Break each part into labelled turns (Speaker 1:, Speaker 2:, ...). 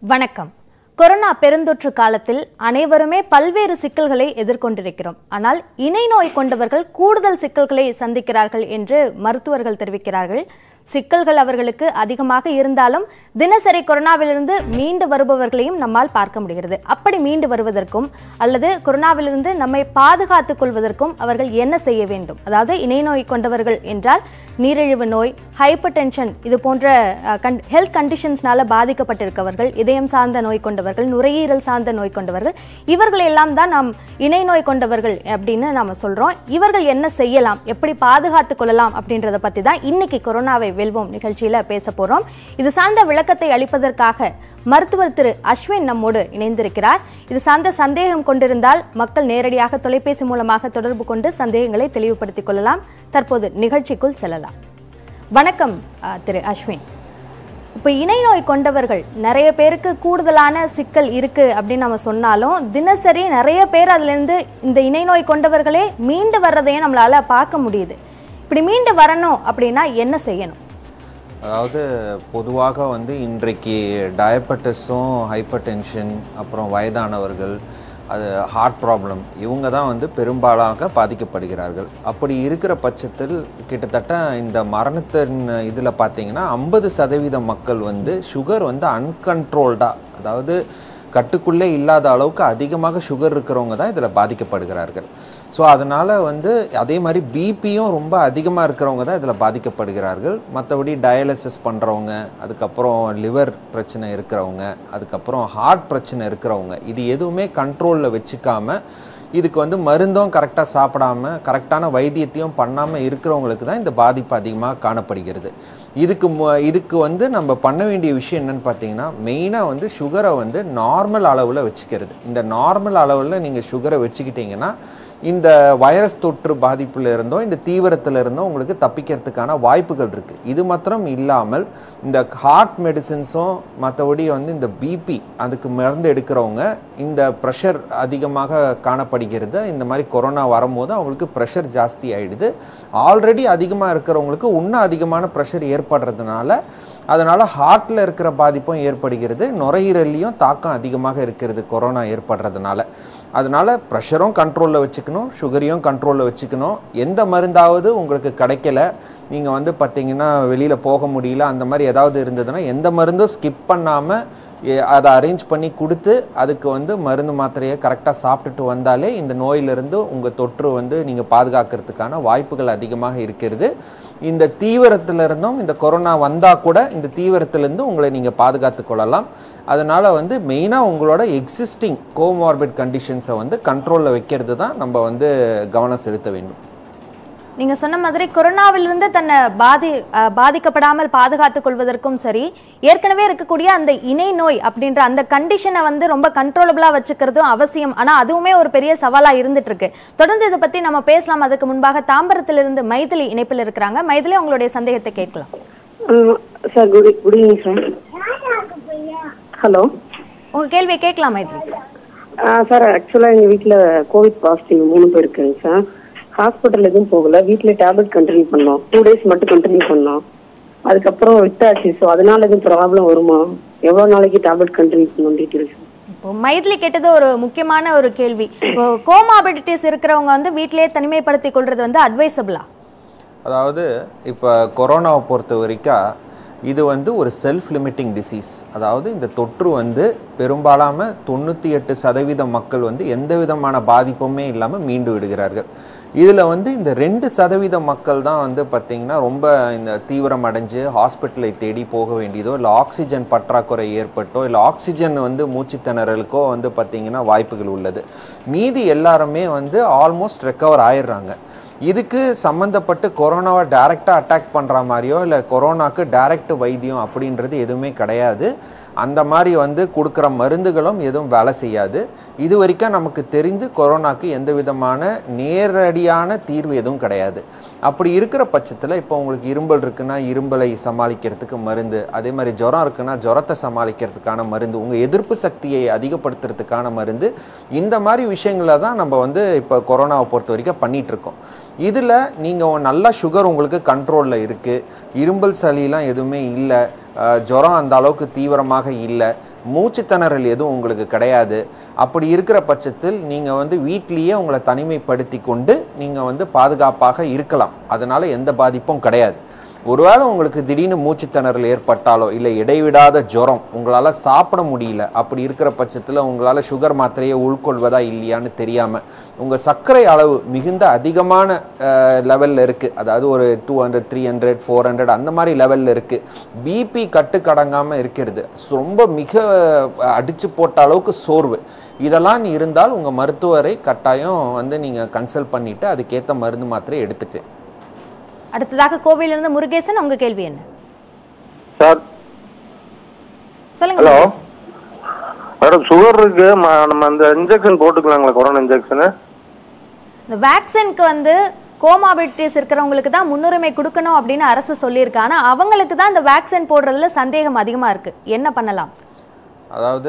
Speaker 1: வணக்கம் கொரோனா பெருந்தொற்று காலத்தில் அனைவருமே பல்வேறு சிக்கல்களை எதிர்கொண்டிருக்கிறோம் ஆனால் இணை நோய் கொண்டவர்கள் கூடுதல் சிக்கல்களை சந்திக்கிறார்கள் என்று மருத்துவர்கள் தெரிவிக்கிறார்கள் சிக்கல்கள் அவர்களுக்கு அதிகமாக இருந்தாலும் தினசரி கொரோனாவிலிருந்து மீண்டு வருபவர்களையும் நம்மால் பார்க்க முடிகிறது அப்படி மீண்டு வருவதற்கும் அல்லது கொரோனாவிலிருந்து நம்மை பாதுகாத்துக் கொள்வதற்கும் அவர்கள் என்ன செய்ய வேண்டும் அதாவது இணை நோய் கொண்டவர்கள் என்றால் நீரிழிவு நோய் ஹைப்பர் டென்ஷன் இது போன்ற ஹெல்த் கண்டிஷன்ஸ்னால பாதிக்கப்பட்டிருக்கவர்கள் இதயம் சார்ந்த நோய் கொண்டவர்கள் நுரையீரல் சார்ந்த நோய் கொண்டவர்கள் இவர்கள் எல்லாம் தான் நாம் இணை நோய் கொண்டவர்கள் அப்படின்னு நாம சொல்றோம் இவர்கள் என்ன செய்யலாம் எப்படி பாதுகாத்துக் கொள்ளலாம் அப்படின்றத பத்தி தான் இன்னைக்கு கொரோனாவை வெல்வோம் நிகழ்ச்சியில பேச போறோம் இது சார்ந்த விளக்கத்தை அளிப்பதற்காக மருத்துவர் திரு அஸ்வின் நம்மோடு இணைந்திருக்கிறார் இது சார்ந்த சந்தேகம் கொண்டிருந்தால் மக்கள் நேரடியாக தொலைபேசி மூலமாக தொடர்பு கொண்டு சந்தேகங்களை தெளிவுபடுத்திக் கொள்ளலாம் தற்போது நிகழ்ச்சிக்குள் செல்லலாம் வணக்கம் அஹ், திரு அஸ்வின் இப்போ இணை நோய் கொண்டவர்கள் நிறைய பேருக்கு கூடுதலான சிக்கல் இருக்கு அப்படின்னு நம்ம சொன்னாலும் தினசரி நிறைய பேர் அதுலேருந்து இந்த இணை நோய் கொண்டவர்களே மீண்டு வர்றதையும் நம்மளால பார்க்க முடியுது இப்படி மீண்டு வரணும் அப்படின்னா என்ன செய்யணும்
Speaker 2: அதாவது பொதுவாக வந்து இன்றைக்கு டயபெட்டிஸும் ஹைப்பர் டென்ஷன் அப்புறம் வயதானவர்கள் அது ஹார்ட் ப்ராப்ளம் இவங்க தான் வந்து பெரும்பாலாக பாதிக்கப்படுகிறார்கள் அப்படி இருக்கிற பட்சத்தில் கிட்டத்தட்ட இந்த மரணத்தின் இதில் பார்த்தீங்கன்னா ஐம்பது சதவீத மக்கள் வந்து சுகர் வந்து அன்கண்ட்ரோல்டாக அதாவது கட்டுக்குள்ளே இல்லாத அளவுக்கு அதிகமாக சுகர் இருக்கிறவங்க தான் இதில் பாதிக்கப்படுகிறார்கள் ஸோ அதனால் வந்து அதே மாதிரி பிபியும் ரொம்ப அதிகமாக இருக்கிறவங்க தான் இதில் பாதிக்கப்படுகிறார்கள் மற்றபடி டயாலிசிஸ் பண்ணுறவங்க அதுக்கப்புறம் லிவர் பிரச்சனை இருக்கிறவங்க அதுக்கப்புறம் ஹார்ட் பிரச்சனை இருக்கிறவங்க இது எதுவுமே கண்ட்ரோலில் வச்சுக்காம இதுக்கு வந்து மருந்தும் கரெக்டாக சாப்பிடாம கரெக்டான வைத்தியத்தையும் பண்ணாமல் இருக்கிறவங்களுக்கு தான் இந்த பாதிப்பு அதிகமாக காணப்படுகிறது இதுக்கு மு- இதுக்கு வந்து நம்ம பண்ண வேண்டிய விஷயம் என்னன்னு பார்த்தீங்கன்னா மெயினாக வந்து சுகரை வந்து நார்மல் அளவில் வச்சுக்கிறது இந்த நார்மல் அளவில் நீங்கள் சுகரை வச்சுக்கிட்டீங்கன்னா இந்த வைரஸ் தொற்று பாதிப்புல இருந்தோ இந்த தீவிரத்துல இருந்தோ உங்களுக்கு தப்பிக்கிறதுக்கான வாய்ப்புகள் இருக்கு இது மாத்திரம் இல்லாமல் இந்த ஹார்ட் மெடிசின்ஸும் மற்றபடி வந்து இந்த பிபி அதுக்கு மருந்து எடுக்கிறவங்க இந்த ப்ரெஷர் அதிகமாக காணப்படுகிறது இந்த மாதிரி கொரோனா வரும்போது அவங்களுக்கு ப்ரெஷர் ஜாஸ்தி ஆயிடுது ஆல்ரெடி அதிகமாக இருக்கிறவங்களுக்கு இன்னும் அதிகமான ப்ரெஷர் ஏற்படுறதுனால அதனால் ஹார்ட்டில் இருக்கிற பாதிப்பும் ஏற்படுகிறது நுரையீரல்லையும் தாக்கம் அதிகமாக இருக்கிறது கொரோனா ஏற்படுறதுனால அதனால் ப்ரெஷரும் கண்ட்ரோலில் வச்சுக்கணும் சுகரையும் கண்ட்ரோலில் வச்சுக்கணும் எந்த மருந்தாவது உங்களுக்கு கிடைக்கல நீங்கள் வந்து பார்த்தீங்கன்னா வெளியில் போக முடியல அந்த மாதிரி ஏதாவது இருந்ததுன்னா எந்த மருந்தும் ஸ்கிப் பண்ணாமல் அதை அரேஞ்ச் பண்ணி கொடுத்து அதுக்கு வந்து மருந்து மாத்திரையை கரெக்டாக சாப்பிட்டுட்டு வந்தாலே இந்த நோயிலிருந்து உங்கள் தொற்று வந்து நீங்கள் பாதுகாக்கிறதுக்கான வாய்ப்புகள் அதிகமாக இருக்கிறது இந்த தீவிரத்திலிருந்தும் இந்த கொரோனா வந்தால் கூட இந்த தீவிரத்திலிருந்து உங்களை நீங்கள் பாதுகாத்து கொள்ளலாம் அதனால் வந்து மெயினாக உங்களோட எக்ஸிஸ்டிங் கோமார்பிட் கண்டிஷன்ஸை வந்து கண்ட்ரோலில் வைக்கிறது தான் நம்ம வந்து கவனம் செலுத்த வேண்டும்
Speaker 1: நீங்க சொன்ன மாதிரி கொரோனாவிலிருந்து தன்னை பாதி அஹ், பாதிக்கப்படாமல் பாதுகாத்துக் கொள்வதற்கும் சரி ஏற்கனவே இருக்கக்கூடிய அந்த இணை நோய் அப்படின்ற அந்த கண்டிஷனை வந்து ரொம்ப கண்ட்ரோலபிளா வச்சுக்கிறதும் அவசியம் ஆனா அதுவுமே ஒரு பெரிய சவாலா இருந்துட்டு இருக்கு தொடர்ந்து இதை பத்தி நம்ம பேசலாம் அதுக்கு முன்பாக தாம்பரத்திலிருந்து மைதிலி இணைப்பில் இருக்கிறாங்க மைதிலி உங்களுடைய சந்தேகத்தை கேட்கலாம்
Speaker 3: sir good good evening sir hello
Speaker 1: உங்க கேள்வியை கேட்கலாம் மைதிலி
Speaker 3: சார் ஆக்சுவலாக எங்கள் வீட்டில் கோவிட் பாசிட்டிவ் மூணு பேர் இருக்குங்க சார் ஹாஸ்பிட்டல் எதுவும் போகல வீட்டில் டேப்லெட் கண்டினியூ பண்ணோம் டூ டேஸ் மட்டும் கண்டினியூ பண்ணோம் அதுக்கப்புறம் விட்டாச்சு ஸோ அதனால எதுவும் ப்ராப்ளம் வருமா எவ்வளோ நாளைக்கு டேப்லெட் கண்டினியூ பண்ணணும் டீட்டெயில்ஸ்
Speaker 1: இப்போ மைதிலி கேட்டது ஒரு முக்கியமான ஒரு கேள்வி இப்போ கோமாபிலிட்டிஸ் இருக்கிறவங்க வந்து வீட்டிலேயே தனிமைப்படுத்திக் கொள்றது வந்து அட்வைசபிளா
Speaker 2: அதாவது இப்போ கொரோனாவை பொறுத்த வரைக்கும் இது வந்து ஒரு செல்ஃப் லிமிட்டிங் டிசீஸ் அதாவது இந்த தொற்று வந்து பெரும்பாலாம தொண்ணூற்றி எட்டு சதவீத மக்கள் வந்து எந்த விதமான பாதிப்புமே இல்லாமல் மீண்டு விடுகிறார்கள் இதில் வந்து இந்த ரெண்டு சதவீத மக்கள் தான் வந்து பார்த்திங்கன்னா ரொம்ப இந்த தீவிரம் அடைஞ்சு ஹாஸ்பிட்டலை தேடி போக வேண்டியதோ இல்லை ஆக்சிஜன் பற்றாக்குறை ஏற்பட்டோ இல்லை ஆக்சிஜன் வந்து மூச்சு திணறலுக்கோ வந்து பார்த்திங்கன்னா வாய்ப்புகள் உள்ளது மீதி எல்லாருமே வந்து ஆல்மோஸ்ட் ரெக்கவர் ஆயிடுறாங்க இதுக்கு சம்மந்தப்பட்டு கொரோனாவை டைரெக்டாக அட்டாக் பண்ணுற மாதிரியோ இல்லை கொரோனாக்கு டைரக்ட் வைத்தியம் அப்படின்றது எதுவுமே கிடையாது அந்த மாதிரி வந்து கொடுக்குற மருந்துகளும் எதுவும் வேலை செய்யாது இது வரைக்கும் நமக்கு தெரிஞ்சு கொரோனாக்கு எந்த விதமான நேரடியான தீர்வு எதுவும் கிடையாது அப்படி இருக்கிற பட்சத்தில் இப்போ உங்களுக்கு இரும்பல் இருக்குன்னா இரும்பலை சமாளிக்கிறதுக்கு மருந்து அதே மாதிரி ஜுரம் இருக்குன்னா ஜுரத்தை சமாளிக்கிறதுக்கான மருந்து உங்கள் எதிர்ப்பு சக்தியை அதிகப்படுத்துறதுக்கான மருந்து இந்த மாதிரி விஷயங்களை தான் நம்ம வந்து இப்போ கொரோனாவை பொறுத்த வரைக்கும் பண்ணிட்டு இருக்கோம் இதில் நீங்கள் நல்லா சுகர் உங்களுக்கு கண்ட்ரோலில் இருக்குது இரும்பல் சளிலாம் எதுவுமே இல்லை ஜுரம் அந்த அளவுக்கு தீவிரமாக இல்லை மூச்சுத்திணறல் எதுவும் உங்களுக்கு கிடையாது அப்படி இருக்கிற பட்சத்தில் நீங்கள் வந்து வீட்டிலேயே உங்களை தனிமைப்படுத்தி கொண்டு நீங்கள் வந்து பாதுகாப்பாக இருக்கலாம் அதனால எந்த பாதிப்பும் கிடையாது ஒருவேளை உங்களுக்கு திடீர்னு மூச்சுத்திணறல் ஏற்பட்டாலோ இல்லை இடைவிடாத ஜுரம் உங்களால் சாப்பிட முடியல அப்படி இருக்கிற பட்சத்தில் உங்களால் சுகர் மாத்திரையை உள்கொள்வதா இல்லையான்னு தெரியாமல் உங்கள் சர்க்கரை அளவு மிகுந்த அதிகமான லெவலில் இருக்குது அதாவது ஒரு two hundred three hundred four hundred அந்த மாதிரி லெவலில் இருக்குது பிபி கட்டுக்கடங்காமல் இருக்கிறது ரொம்ப மிக அடித்து போட்ட அளவுக்கு சோர்வு இதெல்லாம் இருந்தால் உங்கள் மருத்துவரை கட்டாயம் வந்து நீங்கள் கன்சல்ட் பண்ணிவிட்டு அதுக்கேற்ற மருந்து மாத்திரை எடுத்துக்கலாம்
Speaker 1: அடுத்ததாக கோவையிலிருந்து முருகேசன் உங்க கேள்வி என்ன
Speaker 4: சார்
Speaker 1: சொல்லுங்க
Speaker 4: ஹலோ
Speaker 1: முருகேசன்.
Speaker 4: மேடம் சுகர் இருக்கு ம- நம்ம அந்த இன்ஜெக்ஷன் போட்டுக்கலாங்களா கொரோனா இன்ஜெக்ஷனு
Speaker 1: இந்த வேக்சினுக்கு வந்து கோமாபிலிட்டிஸ் இருக்கிறவங்களுக்கு தான் முன்னுரிமை கொடுக்கணும் அப்படின்னு அரசு சொல்லியிருக்கு ஆனா அவங்களுக்கு தான் இந்த வேக்சின் போடுறதுல சந்தேகம் அதிகமா இருக்கு என்ன பண்ணலாம்
Speaker 2: அதாவது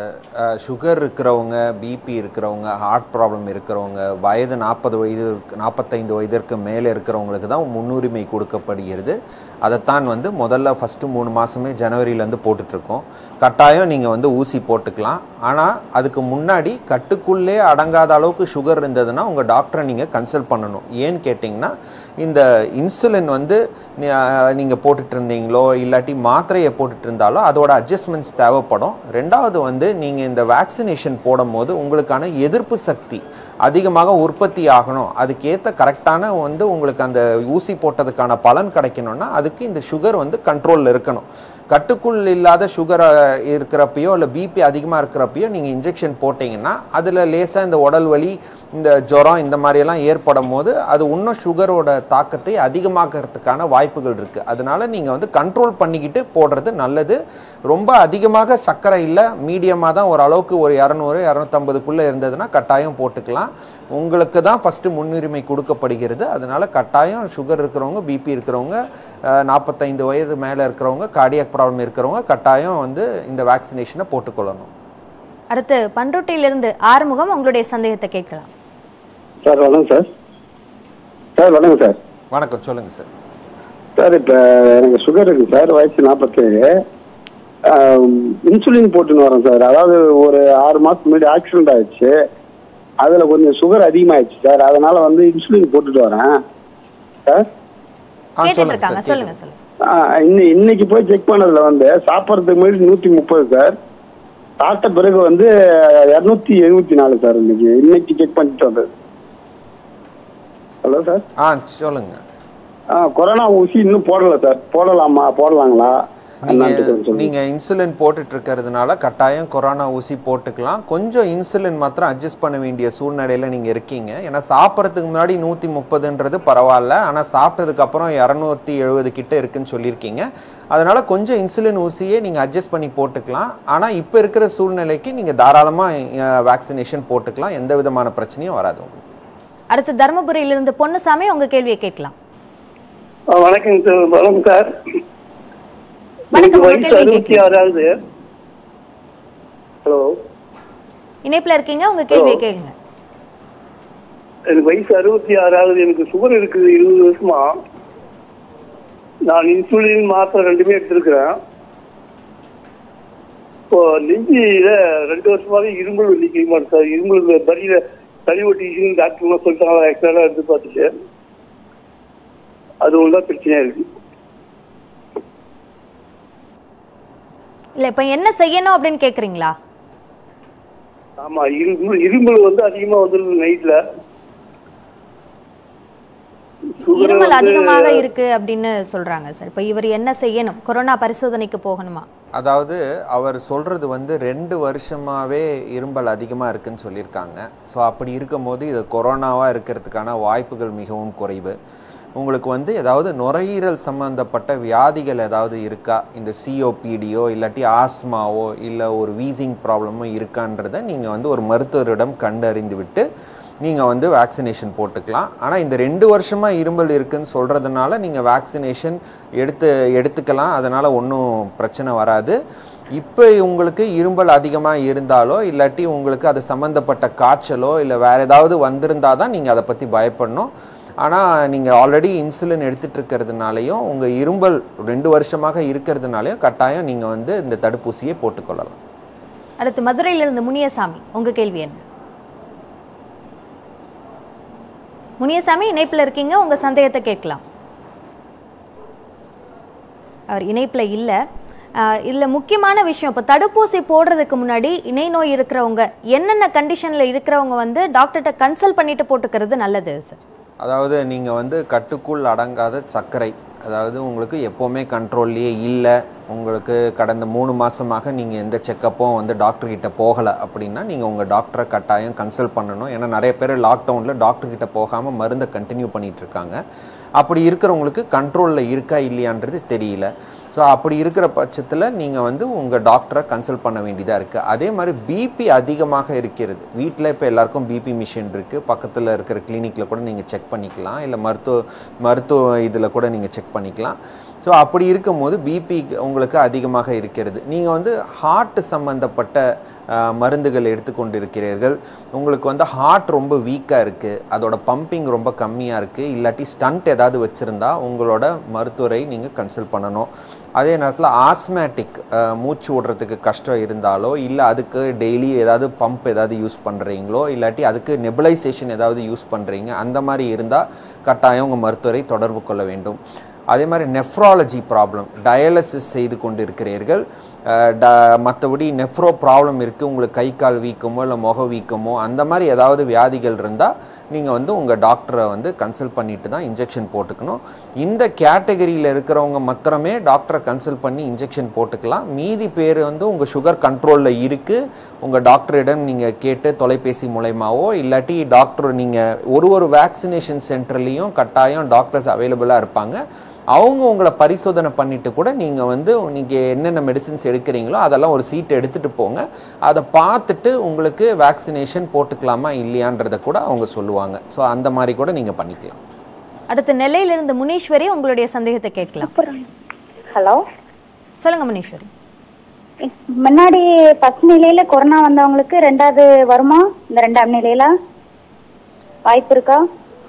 Speaker 2: சுகர் இருக்கிறவங்க பிபி இருக்கிறவங்க ஹார்ட் ப்ராப்ளம் இருக்கிறவங்க வயது நாற்பது வயது நாற்பத்தைந்து வயதிற்கு மேலே இருக்கிறவங்களுக்கு தான் முன்னுரிமை கொடுக்கப்படுகிறது அதைத்தான் வந்து முதல்ல ஃபஸ்ட்டு மூணு மாதமே ஜனவரியிலேருந்து போட்டுட்ருக்கோம் கட்டாயம் நீங்கள் வந்து ஊசி போட்டுக்கலாம் ஆனால் அதுக்கு முன்னாடி கட்டுக்குள்ளே அடங்காத அளவுக்கு சுகர் இருந்ததுன்னா உங்கள் டாக்டரை நீங்கள் கன்சல்ட் பண்ணணும் ஏன்னு கேட்டிங்கன்னா இந்த இன்சுலின் வந்து நீங்கள் போட்டுட்டு இருந்தீங்களோ இல்லாட்டி மாத்திரையை போட்டுட்டு இருந்தாலோ அதோட அட்ஜஸ்ட்மெண்ட்ஸ் தேவைப்படும் ரெண்டாவது வந்து நீங்கள் இந்த வேக்சினேஷன் போடும்போது உங்களுக்கான எதிர்ப்பு சக்தி அதிகமாக உற்பத்தி ஆகணும் அதுக்கேற்ற கரெக்டான வந்து உங்களுக்கு அந்த ஊசி போட்டதுக்கான பலன் கிடைக்கணும்னா அதுக்கு இந்த சுகர் வந்து கண்ட்ரோலில் இருக்கணும் கட்டுக்குள் இல்லாத சுகர் இருக்கிறப்பையோ இல்லை பிபி அதிகமாக இருக்கிறப்பையோ நீங்கள் இன்ஜெக்ஷன் போட்டிங்கன்னா அதில் லேசாக இந்த உடல் வலி இந்த ஜுரம் இந்த மாதிரியெல்லாம் ஏற்படும் போது அது இன்னும் சுகரோட தாக்கத்தை அதிகமாக்கிறதுக்கான வாய்ப்புகள் இருக்குது அதனால நீங்கள் வந்து கண்ட்ரோல் பண்ணிக்கிட்டு போடுறது நல்லது ரொம்ப அதிகமாக சர்க்கரை இல்லை மீடியமாக தான் ஓரளவுக்கு ஒரு இரநூறு இரநூத்தம்பதுக்குள்ளே இருந்ததுன்னா கட்டாயம் போட்டுக்கலாம் உங்களுக்கு தான் ஃபஸ்ட்டு முன்னுரிமை கொடுக்கப்படுகிறது அதனால கட்டாயம் சுகர் இருக்கிறவங்க பிபி இருக்கிறவங்க நாற்பத்தைந்து வயது மேலே இருக்கிறவங்க கார்டியாக் ப்ராப்ளம் இருக்கிறவங்க கட்டாயம் வந்து இந்த வேக்சினேஷனை போட்டுக்கொள்ளணும்
Speaker 1: அடுத்து பண்ருட்டியிலிருந்து ஆறுமுகம் உங்களுடைய சந்தேகத்தை கேட்கலாம்
Speaker 5: சார் வணக்கம் சார் சார் வணக்கம் சார்
Speaker 2: வணக்கம் சொல்லுங்கள் சார்
Speaker 5: சார் இப்போ எனக்கு சுகர் இருக்கு சார் வயசு நாற்பத்தேழு இன்சுலின் போட்டுன்னு வரேன் சார் அதாவது ஒரு ஆறு மாதத்துக்கு முன்னாடி ஆக்சிடென்ட் ஆயிடுச்சு அதில் கொஞ்சம் சுகர் அதிகமாயிடுச்சு சார் அதனால வந்து இன்சுலின் போட்டுட்டு வரேன் சார்
Speaker 2: ஆ
Speaker 1: கேட்டுட்டு
Speaker 2: சொல்லுங்கள்
Speaker 1: இருக்காங்க
Speaker 2: சார்
Speaker 1: சொல்லுங்க
Speaker 2: கேட்குது.
Speaker 1: சொல்லுங்க
Speaker 5: ஆ, இன்னி இன்னைக்கு போய் செக் பண்ணதுல வந்து சாப்பிட்றதுக்கு முன்னாடி நூற்றி முப்பது சார் சாப்பிட்ட பிறகு வந்து இரநூத்தி எழுபத்தி நாலு சார் இன்னைக்கு இன்னைக்கு செக் பண்ணிட்டு வந்தது ஹலோ சார்
Speaker 2: ஆ சொல்லுங்கள்
Speaker 5: ஆ கொரோனா ஊசி இன்னும் போடல சார் போடலாமா போடலாங்களா என்னான்ட்டு கொஞ்சம்
Speaker 2: நீங்க
Speaker 5: சொல்லுங்க.
Speaker 2: நீங்க இன்சுலின் போட்டுட்டு இருக்கிறதுனால கட்டாயம் கொரோனா ஊசி போட்டுக்கலாம் கொஞ்சம் இன்சுலின் மாத்திரம் அட்ஜஸ்ட் பண்ண வேண்டிய சூழ்நிலையில நீங்க இருக்கீங்க ஏன்னா சாப்பிட்றதுக்கு முன்னாடி நூத்தி முப்பதுன்றது பரவாயில்ல ஆனா சாப்பிட்டதுக்கு அப்புறம் இரநூத்தி எழுபது கிட்ட இருக்குன்னு சொல்லியிருக்கீங்க அதனால கொஞ்சம் இன்சுலின் ஊசியே நீங்க அட்ஜஸ்ட் பண்ணி போட்டுக்கலாம் ஆனா இப்போ இருக்கிற சூழ்நிலைக்கு நீங்க தாராளமா வேக்சினேஷன் போட்டுக்கலாம் எந்த விதமான பிரச்சனையும் வராது உங்களுக்கு
Speaker 1: அடுத்து தருமபுரியிலிருந்து பொன்னுசாமி உங்க கேள்வியை கேட்கலாம்
Speaker 6: ஆ, வணக்கம் சார் வணக்கம் சார்
Speaker 1: வணக்கம்,
Speaker 6: எனக்கு
Speaker 1: உங்க
Speaker 6: வயசு
Speaker 1: கேள்வி
Speaker 6: அறுபத்தி
Speaker 1: கேட்கலாம்.
Speaker 6: ஆறாவது ஹலோ
Speaker 1: இணைப்புல இருக்கீங்க உங்க கேள்வியை கேளுங்க
Speaker 6: எனக்கு வயசு அறுபத்தி ஆறாவது எனக்கு சுகர் இருக்குது இருபது வருஷமா நான் இன்சுலின் மாத்திரை ரெண்டுமே எடுத்திருக்கிறேன் இப்போ நெஞ்சில ரெண்டு வருஷமாவே இருமல் நிற்க மாட்டேன் சார் இருமல் பரியில சளி ஒட்டிச்சுன்னு டாக்டர்லாம் சொல்லிட்டாங்க எக்ஸ்ட்ரா எடுத்து பார்த்துட்டு அது ஒன்று தான் பிரச்சனையா இருக்கு
Speaker 1: இல்ல இப்ப என்ன செய்யணும் அப்படின்னு கேக்குறீங்களா
Speaker 6: ஆமா இருமல் இருமல் வந்து அதிகமா வந்துருது நைட்ல
Speaker 1: இருமல் அதிகமாக இருக்கு அப்படின்னு சொல்றாங்க சார் இப்ப இவர் என்ன செய்யணும் கொரோனா பரிசோதனைக்கு போகணுமா
Speaker 2: அதாவது அவர் சொல்றது வந்து ரெண்டு வருஷமாவே இரும்பல் அதிகமாக இருக்குன்னு சொல்லியிருக்காங்க ஸோ அப்படி இருக்கும்போது இது கொரோனாவாக இருக்கிறதுக்கான வாய்ப்புகள் மிகவும் குறைவு உங்களுக்கு வந்து ஏதாவது நுரையீரல் சம்பந்தப்பட்ட வியாதிகள் ஏதாவது இருக்கா இந்த சிஓபிடியோ இல்லாட்டி ஆஸ்மாவோ இல்லை ஒரு வீசிங் ப்ராப்ளமோ இருக்கான்றதை நீங்கள் வந்து ஒரு மருத்துவரிடம் கண்டறிந்து விட்டு நீங்கள் வந்து வேக்சினேஷன் போட்டுக்கலாம் ஆனால் இந்த ரெண்டு வருஷமாக இருமல் இருக்குன்னு சொல்கிறதுனால நீங்கள் வேக்சினேஷன் எடுத்து எடுத்துக்கலாம் அதனால் ஒன்றும் பிரச்சனை வராது இப்போ உங்களுக்கு இருமல் அதிகமாக இருந்தாலோ இல்லாட்டி உங்களுக்கு அது சம்மந்தப்பட்ட காய்ச்சலோ இல்லை வேறு ஏதாவது வந்திருந்தால் தான் நீங்கள் அதை பற்றி பயப்படணும் ஆனால் நீங்கள் ஆல்ரெடி இன்சுலின் எடுத்துட்டு இருக்கிறதுனாலையும் உங்கள் இரும்பல் ரெண்டு வருஷமாக இருக்கிறதுனாலையும் கட்டாயம் நீங்கள் வந்து இந்த தடுப்பூசியை போட்டுக்கொள்ளலாம்
Speaker 1: அடுத்து மதுரையிலிருந்து முனியசாமி உங்க கேள்வி என்ன முனியசாமி இணைப்புல இருக்கீங்க உங்க சந்தேகத்தை கேட்கலாம் அவர் இணைப்புல இல்ல ஆஹ் இதுல முக்கியமான விஷயம் இப்போ தடுப்பூசி போடுறதுக்கு முன்னாடி இணை நோய் இருக்கிறவங்க என்னென்ன கண்டிஷன்ல இருக்கிறவங்க வந்து டாக்டர்கிட்ட கன்சல்ட் பண்ணிட்டு போட்டுக்கிறது நல்லது சார்
Speaker 2: அதாவது நீங்கள் வந்து கட்டுக்குள் அடங்காத சர்க்கரை அதாவது உங்களுக்கு எப்போவுமே கண்ட்ரோல்லையே இல்லை உங்களுக்கு கடந்த மூணு மாதமாக நீங்கள் எந்த செக்கப்பும் வந்து டாக்டர் கிட்ட போகலை அப்படின்னா நீங்கள் உங்கள் டாக்டரை கட்டாயம் கன்சல்ட் பண்ணணும் ஏன்னா நிறைய பேர் லாக்டவுனில் டாக்டர் கிட்ட போகாமல் மருந்தை கண்டினியூ பண்ணிட்டு இருக்காங்க அப்படி இருக்கிறவங்களுக்கு கண்ட்ரோலில் இருக்கா இல்லையான்றது தெரியல ஸோ அப்படி இருக்கிற பட்சத்தில் நீங்கள் வந்து உங்கள் டாக்டரை கன்சல்ட் பண்ண வேண்டியதாக இருக்குது அதே மாதிரி பிபி அதிகமாக இருக்கிறது வீட்டில் இப்போ எல்லாருக்கும் பிபி மிஷின் இருக்குது பக்கத்தில் இருக்கிற கிளினிக்கில் கூட நீங்கள் செக் பண்ணிக்கலாம் இல்லை மருத்துவ மருத்துவ இதில் கூட நீங்கள் செக் பண்ணிக்கலாம் ஸோ அப்படி இருக்கும்போது பிபி உங்களுக்கு அதிகமாக இருக்கிறது நீங்கள் வந்து ஹார்ட் சம்மந்தப்பட்ட அஹ், மருந்துகள் எடுத்துக்கொண்டிருக்கிறீர்கள் உங்களுக்கு வந்து ஹார்ட் ரொம்ப வீக்காக இருக்குது அதோட பம்பிங் ரொம்ப கம்மியாக இருக்குது இல்லாட்டி ஸ்டண்ட் ஏதாவது வச்சுருந்தா உங்களோட மருத்துவரை நீங்கள் கன்சல்ட் பண்ணணும் அதே நேரத்தில் ஆஸ்மேட்டிக் மூச்சு விடுறதுக்கு கஷ்டம் இருந்தாலோ இல்லை அதுக்கு டெய்லி ஏதாவது பம்ப் ஏதாவது யூஸ் பண்ணுறீங்களோ இல்லாட்டி அதுக்கு நெபுலைசேஷன் ஏதாவது யூஸ் பண்ணுறீங்க அந்த மாதிரி இருந்தால் கட்டாயம் உங்கள் மருத்துவரை தொடர்பு கொள்ள வேண்டும் அதே மாதிரி நெஃப்ராலஜி ப்ராப்ளம் டயாலிசிஸ் செய்து கொண்டு இருக்கிறீர்கள் அஹ், ட மற்றபடி நெஃப்ரோ ப்ராப்ளம் இருக்குது உங்களுக்கு கை கால் வீக்கமோ இல்லை முக வீக்கமோ அந்த மாதிரி ஏதாவது வியாதிகள் இருந்தால் நீங்கள் வந்து உங்கள் டாக்டரை வந்து கன்சல்ட் பண்ணிட்டு தான் இன்ஜெக்ஷன் போட்டுக்கணும் இந்த கேட்டகரியில் இருக்கிறவங்க மாத்திரமே டாக்டரை கன்சல்ட் பண்ணி இன்ஜெக்ஷன் போட்டுக்கலாம் மீதி பேர் வந்து உங்கள் சுகர் கண்ட்ரோலில் இருக்குது உங்கள் டாக்டரிடம் நீங்கள் கேட்டு தொலைபேசி மூலயமாவோ இல்லாட்டி டாக்டர் நீங்கள் ஒரு ஒரு வேக்சினேஷன் சென்டர்லேயும் கட்டாயம் டாக்டர்ஸ் அவைலபிளாக இருப்பாங்க அவங்க உங்களை பரிசோதனை பண்ணிட்டு கூட நீங்கள் வந்து நீங்கள் என்னென்ன மெடிசின்ஸ் எடுக்கிறீங்களோ அதெல்லாம் ஒரு சீட் எடுத்துகிட்டு போங்க அதை பார்த்துட்டு உங்களுக்கு வேக்சினேஷன் போட்டுக்கலாமா இல்லையான்றதை கூட அவங்க சொல்லுவாங்க ஸோ அந்த மாதிரி கூட நீங்கள் பண்ணிக்கலாம்
Speaker 1: அடுத்து நெல்லையிலிருந்து முனீஸ்வரி உங்களுடைய சந்தேகத்தை கேட்கலாம்
Speaker 7: ஹலோ
Speaker 1: சொல்லுங்க முனீஸ்வரி
Speaker 7: முன்னாடி ஃபர்ஸ்ட் நிலையில கொரோனா வந்தவங்களுக்கு ரெண்டாவது வருமா இந்த ரெண்டாம் நிலையில வாய்ப்பு இருக்கா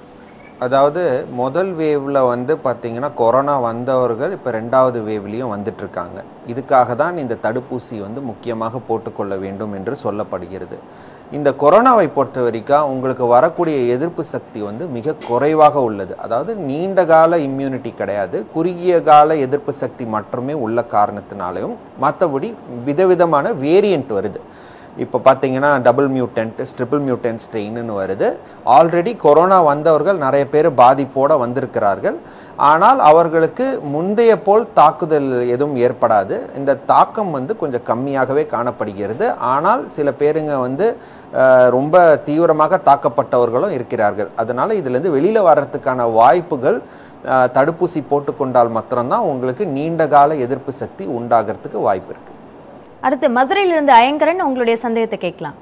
Speaker 2: அதாவது முதல் வேவ்ல வந்து பார்த்தீங்கன்னா கொரோனா வந்தவர்கள் இப்போ ரெண்டாவது வேவ்லேயும் வந்துட்டு இருக்காங்க இதுக்காக தான் இந்த தடுப்பூசி வந்து முக்கியமாக போட்டுக்கொள்ள வேண்டும் என்று சொல்லப்படுகிறது இந்த கொரோனாவை பொறுத்த வரைக்கும் உங்களுக்கு வரக்கூடிய எதிர்ப்பு சக்தி வந்து மிக குறைவாக உள்ளது அதாவது நீண்ட கால இம்யூனிட்டி கிடையாது குறுகிய கால எதிர்ப்பு சக்தி மட்டுமே உள்ள காரணத்தினாலையும் மற்றபடி விதவிதமான வேரியண்ட் வருது இப்போ பார்த்தீங்கன்னா டபுள் மியூட்டன்ட் ட்ரிபிள் மியூட்டன்ட் ஸ்ட்ரெயின்னு வருது ஆல்ரெடி கொரோனா வந்தவர்கள் நிறைய பேர் பாதிப்போட வந்திருக்கிறார்கள் ஆனால் அவர்களுக்கு முந்தைய போல் தாக்குதல் எதுவும் ஏற்படாது இந்த தாக்கம் வந்து கொஞ்சம் கம்மியாகவே காணப்படுகிறது ஆனால் சில பேருங்க வந்து அஹ், ரொம்ப தீவிரமாக தாக்கப்பட்டவர்களும் இருக்கிறார்கள் அதனால இதுலேருந்து வெளியில் வர்றதுக்கான வாய்ப்புகள் அஹ், தடுப்பூசி போட்டுக்கொண்டால் மாத்திரம்தான் உங்களுக்கு நீண்ட கால எதிர்ப்பு சக்தி உண்டாகிறதுக்கு வாய்ப்பு இருக்கு
Speaker 1: அடுத்து மதுரையிலிருந்து அயங்கரன் உங்களுடைய சந்தேகத்தை கேட்கலாம்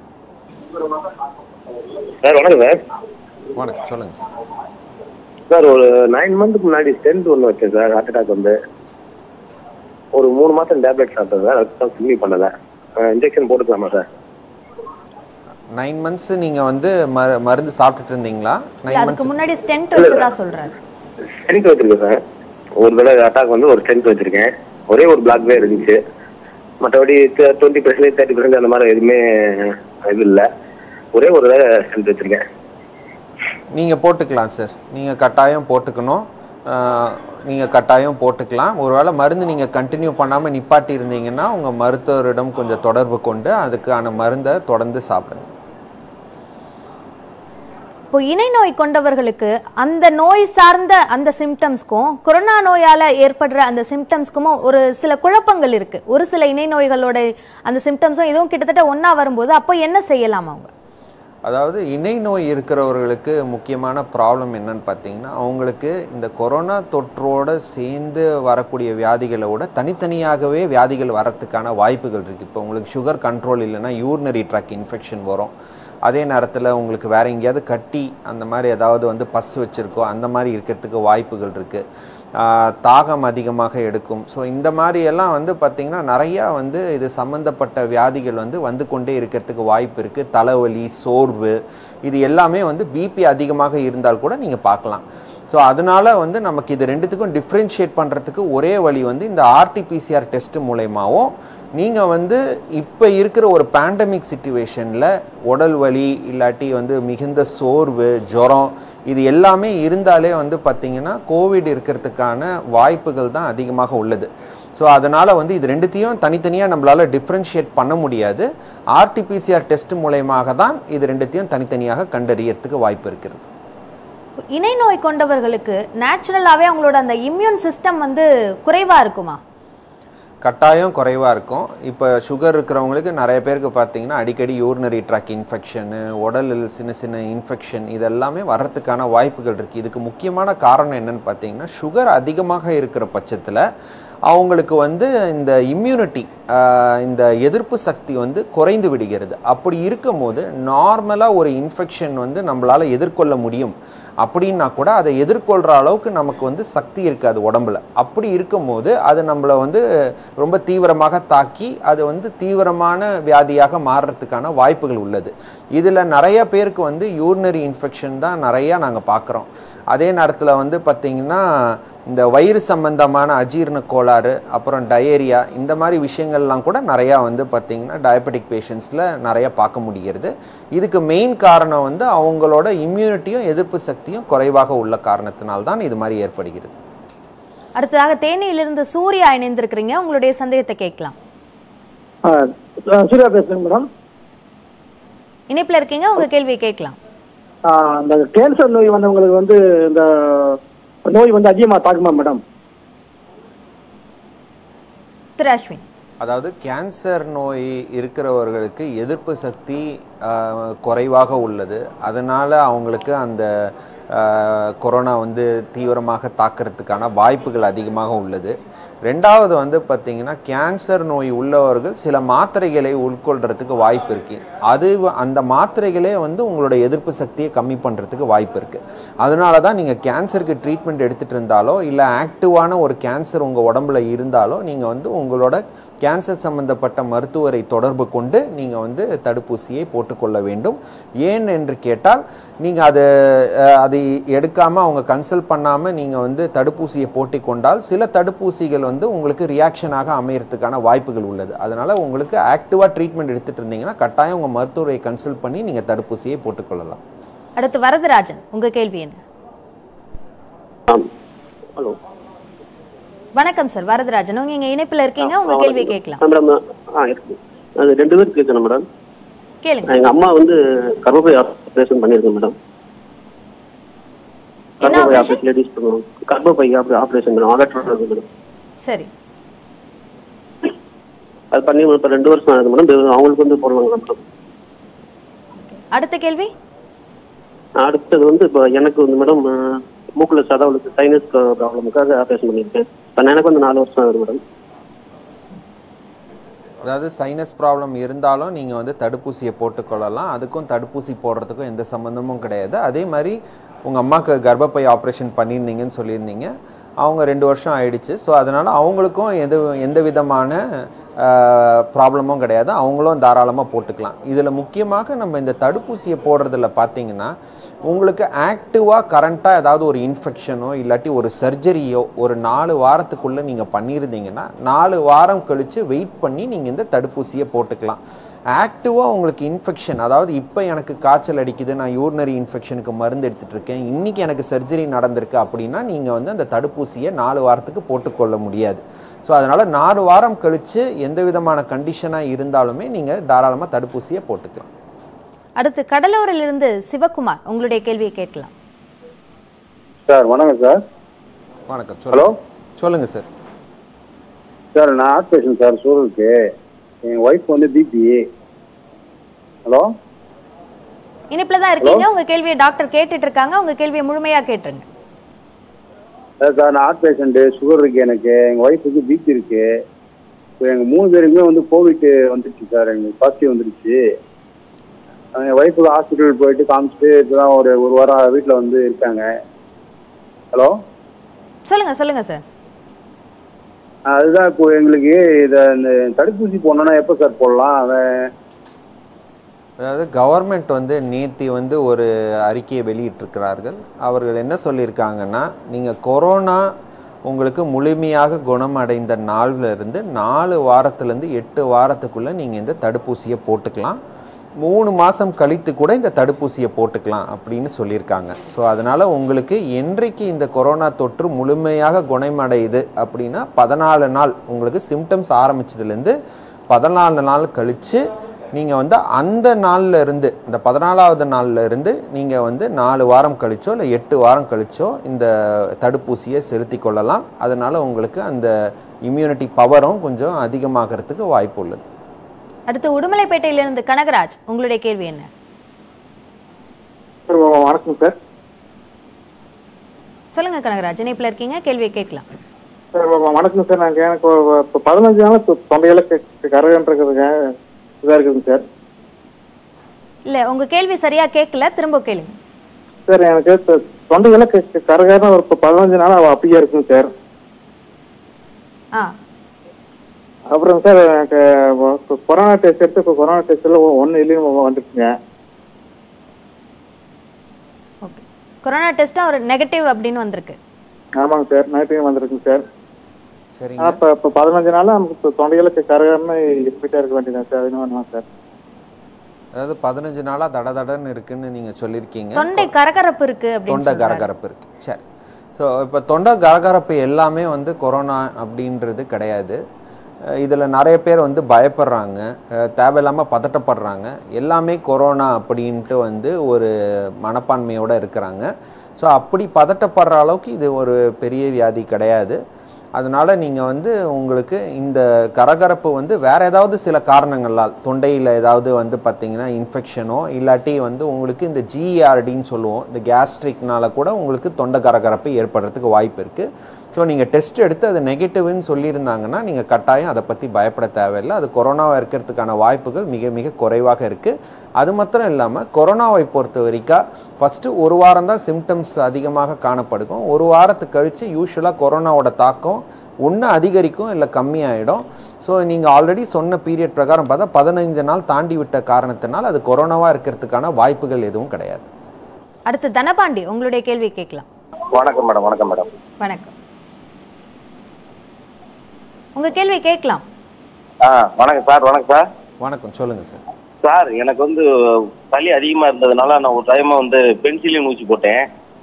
Speaker 8: சார் வணக்கம் சார்
Speaker 2: வணக்கம் சொல்லுங்க சார்
Speaker 8: சார் ஒரு நைன் மந்த்துக்கு முன்னாடி ஸ்டென்ட் ஒன்று வச்சேன் சார் ஹார்ட் அட்டாக் வந்து ஒரு மூணு மாதம் டேப்லெட் சாப்பிட்டேன் சார் அதுக்கு தான் கம்மி பண்ணலை இன்ஜெக்ஷன் போட்டுக்கலாமா சார்
Speaker 2: நைன் மந்த்ஸ் நீங்க வந்து மரு- மருந்து சாப்பிட்டுட்டு இருந்தீங்களா
Speaker 1: இல்ல,
Speaker 2: நைன்
Speaker 1: அதுக்கு
Speaker 2: மந்த்ஸ்
Speaker 1: முன்னாடி ஸ்டென்ட் வச்சதா சொல்றாரு
Speaker 8: ஸ்டென்ட் வச்சிருக்கேன் சார் ஒரு தடவை அட்டாக் வந்து ஒரு ஸ்டென்ட் வச்சிருக்கேன் ஒரே ஒரு பிளாக் வே இருந்துச்சு மற்றபடி டுவெண்ட்டி பர்சன்டேஜ் தேர்ட்டி பர்சன்ட் அந்த மாதிரி எதுவுமே இது இல்லை ஒரே ஒரு தடவை ஸ்டென்ட் வச்சிருக்கேன்
Speaker 2: நீங்க போட்டுக்கலாம் சார் நீங்க கட்டாயம் போட்டுக்கணும் ஆஹ், நீங்க கட்டாயம் போட்டுக்கலாம் ஒருவேளை மருந்து நீங்க கண்டினியூ பண்ணாம நிப்பாட்டி இருந்தீங்கன்னா உங்க மருத்துவரிடம் கொஞ்சம் தொடர்பு கொண்டு அதுக்கான மருந்தை தொடர்ந்து சாப்பிடுங்க
Speaker 1: இப்போ இணை நோய் கொண்டவர்களுக்கு அந்த நோய் சார்ந்த அந்த சிம்டம்ஸ்க்கும் கொரோனா நோயால ஏற்படுற அந்த சிம்டம்ஸ்க்கும் ஒரு சில குழப்பங்கள் இருக்கு ஒரு சில இணை நோய்களோட அந்த சிம்டம்ஸும் இதுவும் கிட்டத்தட்ட ஒண்ணா வரும்போது அப்போ என்ன செய்யலாம் அவங்க
Speaker 2: அதாவது இணை நோய் இருக்கிறவர்களுக்கு முக்கியமான ப்ராப்ளம் என்னன்னு பார்த்தீங்கன்னா அவங்களுக்கு இந்த கொரோனா தொற்றோட சேர்ந்து வரக்கூடிய வியாதிகளை விட தனித்தனியாகவே வியாதிகள் வரத்துக்கான வாய்ப்புகள் இருக்குது இப்போ உங்களுக்கு சுகர் கண்ட்ரோல் இல்லைன்னா யூரினரி ட்ராக் இன்ஃபெக்ஷன் வரும் அதே நேரத்தில் உங்களுக்கு வேற எங்கேயாவது கட்டி அந்த மாதிரி ஏதாவது வந்து பஸ் வச்சுருக்கோ அந்த மாதிரி இருக்கிறதுக்கு வாய்ப்புகள் இருக்குது தாகம் அதிகமாக எடுக்கும் ஸோ இந்த மாதிரி எல்லாம் வந்து பார்த்திங்கன்னா நிறையா வந்து இது சம்மந்தப்பட்ட வியாதிகள் வந்து வந்து கொண்டே இருக்கிறதுக்கு வாய்ப்பு இருக்குது தலைவலி சோர்வு இது எல்லாமே வந்து பிபி அதிகமாக இருந்தால் கூட நீங்கள் பார்க்கலாம் ஸோ அதனால வந்து நமக்கு இது ரெண்டுத்துக்கும் டிஃப்ரென்ஷியேட் பண்ணுறதுக்கு ஒரே வழி வந்து இந்த ஆர்டிபிசிஆர் டெஸ்ட் மூலயமாவும் நீங்கள் வந்து இப்போ இருக்கிற ஒரு பேண்டமிக் சுச்சுவேஷனில் உடல் வலி இல்லாட்டி வந்து மிகுந்த சோர்வு ஜுரம் இது எல்லாமே இருந்தாலே வந்து பார்த்திங்கன்னா கோவிட் இருக்கிறதுக்கான வாய்ப்புகள் தான் அதிகமாக உள்ளது ஸோ அதனால் வந்து இது ரெண்டுத்தையும் தனித்தனியாக நம்மளால் டிஃப்ரென்ஷியேட் பண்ண முடியாது ஆர்டிபிசிஆர் டெஸ்ட் மூலயமாக தான் இது ரெண்டுத்தையும் தனித்தனியாக கண்டறியறதுக்கு வாய்ப்பு இருக்கிறது
Speaker 1: இணை நோய் கொண்டவர்களுக்கு நேச்சுரலாகவே அவங்களோட அந்த இம்யூன் சிஸ்டம் வந்து குறைவாக இருக்குமா
Speaker 2: கட்டாயம் குறைவாக இருக்கும் இப்போ சுகர் இருக்கிறவங்களுக்கு நிறைய பேருக்கு பார்த்தீங்கன்னா அடிக்கடி யூரினரி ட்ராக் இன்ஃபெக்ஷனு உடலில் சின்ன சின்ன இன்ஃபெக்ஷன் இதெல்லாமே வர்றதுக்கான வாய்ப்புகள் இருக்குது இதுக்கு முக்கியமான காரணம் என்னன்னு பார்த்தீங்கன்னா சுகர் அதிகமாக இருக்கிற பட்சத்தில் அவங்களுக்கு வந்து இந்த இம்யூனிட்டி இந்த எதிர்ப்பு சக்தி வந்து குறைந்து விடுகிறது அப்படி இருக்கும்போது நார்மலாக ஒரு இன்ஃபெக்ஷன் வந்து நம்மளால் எதிர்கொள்ள முடியும் அப்படின்னா கூட அதை எதிர்கொள்கிற அளவுக்கு நமக்கு வந்து சக்தி இருக்காது உடம்புல அப்படி இருக்கும்போது அது நம்மளை வந்து ரொம்ப தீவிரமாக தாக்கி அது வந்து தீவிரமான வியாதியாக மாறுறதுக்கான வாய்ப்புகள் உள்ளது இதில் நிறைய பேருக்கு வந்து யூரினரி இன்ஃபெக்ஷன் தான் நிறையா நாங்கள் பார்க்குறோம் அதே நேரத்தில் வந்து பார்த்திங்கன்னா இந்த வயிறு சம்பந்தமான அஜீரண கோளாறு அப்புறம் டயேரியா இந்த மாதிரி விஷயங்கள்லாம் கூட நிறையா வந்து பார்த்திங்கன்னா டயபெட்டிக் பேஷண்ட்ஸில் நிறையா பார்க்க முடிகிறது இதுக்கு மெயின் காரணம் வந்து அவங்களோட இம்யூனிட்டியும் எதிர்ப்பு சக்தியும் குறைவாக உள்ள காரணத்தினால்தான் இது மாதிரி ஏற்படுகிறது
Speaker 1: அடுத்ததாக தேனியிலிருந்து சூர்யா இணைந்திருக்கிறீங்க உங்களுடைய சந்தேகத்தை கேட்கலாம்
Speaker 9: சூர்யா பேசுறேங்க மேடம்
Speaker 1: இணைப்பில் இருக்கீங்க உங்க கேள்வியை கேட்கலாம்
Speaker 9: இந்த கேன்சர் நோய் வந்தவங்களுக்கு வந்து இந்த நோய் வந்து அதிகமாக தாக்குமா மேடம்
Speaker 1: திரு அஸ்வின்
Speaker 2: அதாவது கேன்சர் நோய் இருக்கிறவர்களுக்கு எதிர்ப்பு சக்தி ஆஹ், குறைவாக உள்ளது அதனால் அவங்களுக்கு அந்த ஆஹ், கொரோனா வந்து தீவிரமாக தாக்கிறதுக்கான வாய்ப்புகள் அதிகமாக உள்ளது ரெண்டாவது வந்து பார்த்திங்கன்னா கேன்சர் நோய் உள்ளவர்கள் சில மாத்திரைகளை உட்கொள்றதுக்கு வாய்ப்பு இருக்குது அது வ- அந்த மாத்திரைகளே வந்து உங்களோட எதிர்ப்பு சக்தியை கம்மி பண்ணுறதுக்கு வாய்ப்பு இருக்குது அதனால தான் நீங்கள் கேன்சருக்கு ட்ரீட்மெண்ட் எடுத்துகிட்டு இருந்தாலோ இல்லை ஆக்டிவான ஒரு கேன்சர் உங்கள் உடம்புல இருந்தாலோ நீங்கள் வந்து உங்களோட கேன்சர் சம்பந்தப்பட்ட மருத்துவரை தொடர்பு கொண்டு நீங்கள் வந்து தடுப்பூசியை போட்டுக்கொள்ள வேண்டும் ஏன் என்று கேட்டால் நீங்கள் அது அஹ், அதை எடுக்காமல் அவங்க கன்சல்ட் பண்ணாமல் நீங்கள் வந்து தடுப்பூசியை போட்டிக் கொண்டால் சில தடுப்பூசிகள் வந்து உங்களுக்கு ரியாக்ஷனாக அமையறதுக்கான வாய்ப்புகள் உள்ளது அதனால் உங்களுக்கு ஆக்டிவாக ட்ரீட்மெண்ட் எடுத்துகிட்டு இருந்தீங்கன்னா கட்டாயம் உங்கள் மருத்துவரை கன்சல்ட் பண்ணி நீங்கள் தடுப்பூசியை போட்டுக்கொள்ளலாம்
Speaker 1: அடுத்து வரதராஜன் உங்க கேள்வி என்ன
Speaker 10: ஹலோ
Speaker 1: வணக்கம் சார் வரதராஜன் உங்க இங்க இணைப்பில் இருக்கீங்க உங்க கேள்வியை கேட்கலாம்
Speaker 10: மேடம் ஆ இருக்கு அது ரெண்டு பேருக்கு கேட்கணும் மேடம்
Speaker 1: கேளுங்க
Speaker 10: எங்க அம்மா வந்து கர்ப்பப்பை ஆப்ரேஷன் பண்ணியிருக்கேன் மேடம்
Speaker 1: என்ன
Speaker 10: கர்ப்பப்பை
Speaker 1: operation?
Speaker 10: ஆப்ரேஷன் லேடிஸ் பண்ணுவோம் கர்ப்பப்பை ஆப்ரேஷன் மேடம் அகற்றுறது மேடம்
Speaker 1: சரி
Speaker 10: அது பண்ணி இப்போ ரெண்டு வருஷம் ஆகுது மேடம் இது அவங்களுக்கு வந்து போடுவாங்களா மேடம்
Speaker 1: அடுத்த கேள்வி
Speaker 10: அடுத்தது வந்து இப்போ எனக்கு வந்து மேடம் மூக்குல சதவளுக்கு சைனஸ் ப்ராப்ளமுக்காக ஆப்ரேஷன் பண்ணியிருக்கேன் இப்போ எனக்கு வந்து நாலு வருஷம் ஆகுது மேடம்
Speaker 2: அதாவது சைனஸ் ப்ராப்ளம் இருந்தாலும் நீங்கள் வந்து தடுப்பூசியை போட்டுக்கொள்ளலாம் அதுக்கும் தடுப்பூசி போடுறதுக்கும் எந்த சம்மந்தமும் கிடையாது அதே மாதிரி உங்கள் அம்மாவுக்கு கர்ப்பப்பை ஆப்ரேஷன் பண்ணியிருந்தீங்கன்னு சொல்லியிருந்தீங்க அவங்க ரெண்டு வருஷம் ஆயிடுச்சு ஸோ அதனால் அவங்களுக்கும் எது எந்த விதமான ப்ராப்ளமும் கிடையாது அவங்களும் தாராளமாக போட்டுக்கலாம் இதில் முக்கியமாக நம்ம இந்த தடுப்பூசியை போடுறதுல பார்த்தீங்கன்னா உங்களுக்கு ஆக்டிவாக கரண்ட்டாக ஏதாவது ஒரு இன்ஃபெக்ஷனோ இல்லாட்டி ஒரு சர்ஜரியோ ஒரு நாலு வாரத்துக்குள்ளே நீங்கள் பண்ணியிருந்தீங்கன்னா நாலு வாரம் கழித்து வெயிட் பண்ணி நீங்கள் இந்த தடுப்பூசியை போட்டுக்கலாம் ஆக்டிவாக உங்களுக்கு இன்ஃபெக்ஷன் அதாவது இப்போ எனக்கு காய்ச்சல் அடிக்குது நான் யூரினரி இன்ஃபெக்ஷனுக்கு மருந்து எடுத்துகிட்டு இருக்கேன் இன்றைக்கி எனக்கு சர்ஜரி நடந்திருக்கு அப்படின்னா நீங்கள் வந்து அந்த தடுப்பூசியை நாலு வாரத்துக்கு போட்டுக்கொள்ள முடியாது ஸோ அதனால் நாலு வாரம் கழித்து எந்த விதமான கண்டிஷனாக இருந்தாலுமே நீங்கள் தாராளமாக தடுப்பூசியை போட்டுக்கலாம்
Speaker 1: அடுத்து கடலூரிலிருந்து சிவகுமார் உங்களுடைய கேள்வியை கேட்கலாம்
Speaker 5: சார் வணக்கம் சார்
Speaker 2: வணக்கம்
Speaker 5: ஹலோ
Speaker 2: சொல்லுங்கள் சொல்லுங்கள் சார்
Speaker 5: சார் நான் ஆர்ட் பேஷண்ட் சார் சூழலுக்கு என் ஒய்ஃப் வந்து பிபி ஹலோ
Speaker 1: இணைப்பில் தான் இருக்கீங்க உங்க கேள்வியை டாக்டர் கேட்டுட்டு இருக்காங்க உங்க கேள்வியை முழுமையா கேட்டுருங்க
Speaker 5: சார் சார் நான் ஆர்ட் பேஷண்ட்டு சுகர் இருக்கு எனக்கு எங்கள் ஒய்ஃபுக்கு பிபி இருக்கு இப்போ எங்கள் மூணு பேருக்குமே வந்து கோவிட் வந்துருச்சு சார் எங்களுக்கு பாசிட்டிவ் வந்துருச்சு என் ஒய்ஃபுக்கு ஹாஸ்பிட்டல் போயிட்டு காமிச்சிட்டு இப்போதான் ஒரு ஒரு வாரம் வீட்டில் வந்து இருக்காங்க ஹலோ
Speaker 1: சொல்லுங்க சொல்லுங்க சார்
Speaker 5: அதுதான் இப்போ எங்களுக்கு இதை இந்த தடுப்பூசி போடணும்னா எப்போ சார் போடலாம் அவன்
Speaker 2: அதாவது கவர்மெண்ட் வந்து நேத்தி வந்து ஒரு அறிக்கையை வெளியிட்டிருக்கிறார்கள் அவர்கள் என்ன சொல்லியிருக்காங்கன்னா நீங்கள் கொரோனா உங்களுக்கு முழுமையாக குணமடைந்த நாள்ல இருந்து நாலு வாரத்துலேருந்து எட்டு வாரத்துக்குள்ளே நீங்கள் இந்த தடுப்பூசியை போட்டுக்கலாம் மூணு மாதம் கழித்து கூட இந்த தடுப்பூசியை போட்டுக்கலாம் அப்படின்னு சொல்லியிருக்காங்க ஸோ அதனால் உங்களுக்கு என்றைக்கு இந்த கொரோனா தொற்று முழுமையாக குணமடையுது அப்படின்னா பதினாலு நாள் உங்களுக்கு சிம்டம்ஸ் ஆரம்பிச்சதுலேருந்து பதினாலு நாள் கழித்து நீங்கள் வந்து அந்த நாள்ல இருந்து இந்த பதினாலாவது நாள்ல இருந்து நீங்கள் வந்து நாலு வாரம் கழிச்சோ இல்லை எட்டு வாரம் கழிச்சோ இந்த தடுப்பூசியை செலுத்தி கொள்ளலாம் அதனால் உங்களுக்கு அந்த இம்யூனிட்டி பவரும் கொஞ்சம் அதிகமாகிறதுக்கு வாய்ப்பு உள்ளது
Speaker 1: அடுத்து உடுமலைப்பேட்டையிலிருந்து கனகராஜ் உங்களுடைய கேள்வி என்ன
Speaker 9: சார் வணக்கம் சார்
Speaker 1: சொல்லுங்க கனகராஜ் இணைப்பில் இருக்கீங்க கேள்வியை கேட்கலாம்
Speaker 9: சார் வணக்கம் சார் நாங்கள் எனக்கு இப்போ பதினஞ்சு நாள் இப்போ தொண்டையில கரகன்றதுங்க இதாக இருக்குதுங்க சார்
Speaker 1: இல்ல உங்க கேள்வி சரியா கேட்கல திரும்ப கேளுங்க
Speaker 9: சார் எனக்கு இப்போ தொண்டையில கரகரன்னு ஒரு இப்போ பதினஞ்சு நாள் அப்படியே இருக்குங்க சார்
Speaker 1: ஆ
Speaker 9: அப்புறம் சார் எனக்கு இப்போ கொரோனா டெஸ்ட் எடுத்து இப்போ கொரோனா டெஸ்ட்டில் ஒன்றும் இல்லைன்னு வந்துருச்சுங்க
Speaker 1: ஓகே கொரோனா டெஸ்ட்டாக ஒரு நெகட்டிவ் அப்படின்னு வந்திருக்கு
Speaker 9: ஆமாங்க சார் நைட்டையும் வந்திருக்குங்க சார்
Speaker 2: சரிங்க
Speaker 9: இப்போ இப்போ பதினஞ்சு நாள் நமக்கு இப்போ தொண்டையில கரகரன்னு இருப்பிட்டே இருக்க வேண்டியதான் சார் அது என்ன பண்ணுவோம் சார்
Speaker 2: அதாவது பதினஞ்சு நாளாக தட தடன்னு இருக்குன்னு நீங்கள் சொல்லியிருக்கீங்க
Speaker 1: தொண்டை கரகரப்பு இருக்கு அப்படின்னு
Speaker 2: தொண்டை
Speaker 1: சொல்றாங்க.
Speaker 2: கரகரப்பு இருக்கு சரி ஸோ இப்போ தொண்டை கரகரப்பு எல்லாமே வந்து கொரோனா அப்படின்றது கிடையாது இதில் நிறைய பேர் வந்து பயப்படுறாங்க அஹ் தேவையில்லாமல் பதட்டப்படுறாங்க எல்லாமே கொரோனா அப்படின்ட்டு வந்து ஒரு மனப்பான்மையோடு இருக்கிறாங்க ஸோ அப்படி பதட்டப்படுற அளவுக்கு இது ஒரு பெரிய வியாதி கிடையாது அதனால் நீங்கள் வந்து உங்களுக்கு இந்த கரகரப்பு வந்து வேறு ஏதாவது சில காரணங்களால் தொண்டையில் ஏதாவது வந்து பார்த்தீங்கன்னா இன்ஃபெக்ஷனோ இல்லாட்டி வந்து உங்களுக்கு இந்த ஜிஆர்டின்னு சொல்லுவோம் இந்த கேஸ்ட்ரிக்னால கூட உங்களுக்கு தொண்டை கரகரப்பு ஏற்படுறதுக்கு வாய்ப்பு இருக்குது ஸோ நீங்கள் டெஸ்ட் எடுத்து அது நெகட்டிவ்னு சொல்லியிருந்தாங்கன்னா நீங்கள் கட்டாயம் அதை பற்றி பயப்பட தேவையில்லை அது கொரோனாவாக இருக்கிறதுக்கான வாய்ப்புகள் மிக மிக குறைவாக இருக்குது அது மாத்திரம் இல்லாமல் கொரோனாவை பொறுத்த வரைக்கும் ஃபஸ்ட்டு ஒரு வாரம் தான் சிம்டம்ஸ் அதிகமாக காணப்படுக்கும் ஒரு வாரத்துக்கு கழித்து யூஸ்வலாக கொரோனாவோட தாக்கம் ஒன்று அதிகரிக்கும் இல்லை கம்மியாயிடும் ஸோ நீங்கள் ஆல்ரெடி சொன்ன பீரியட் பிரகாரம் பார்த்தா பதினைஞ்சு நாள் தாண்டி விட்ட காரணத்தினால் அது கொரோனாவாக இருக்கிறதுக்கான வாய்ப்புகள் எதுவும் கிடையாது
Speaker 1: அடுத்து தனபாண்டி உங்களுடைய கேள்வி கேட்கலாம்
Speaker 8: வணக்கம் மேடம் வணக்கம் மேடம்
Speaker 1: வணக்கம் உங்க கேள்வி கேட்கலாம்
Speaker 8: ஆ வணக்கம் சார் வணக்கம் சார்
Speaker 2: வணக்கம் சொல்லுங்கள் சார்
Speaker 8: சார் எனக்கு வந்து சளி அதிகமா இருந்ததுனால நான் ஒரு டைம் வந்து பென்சிலின் ஊசி போட்டேன்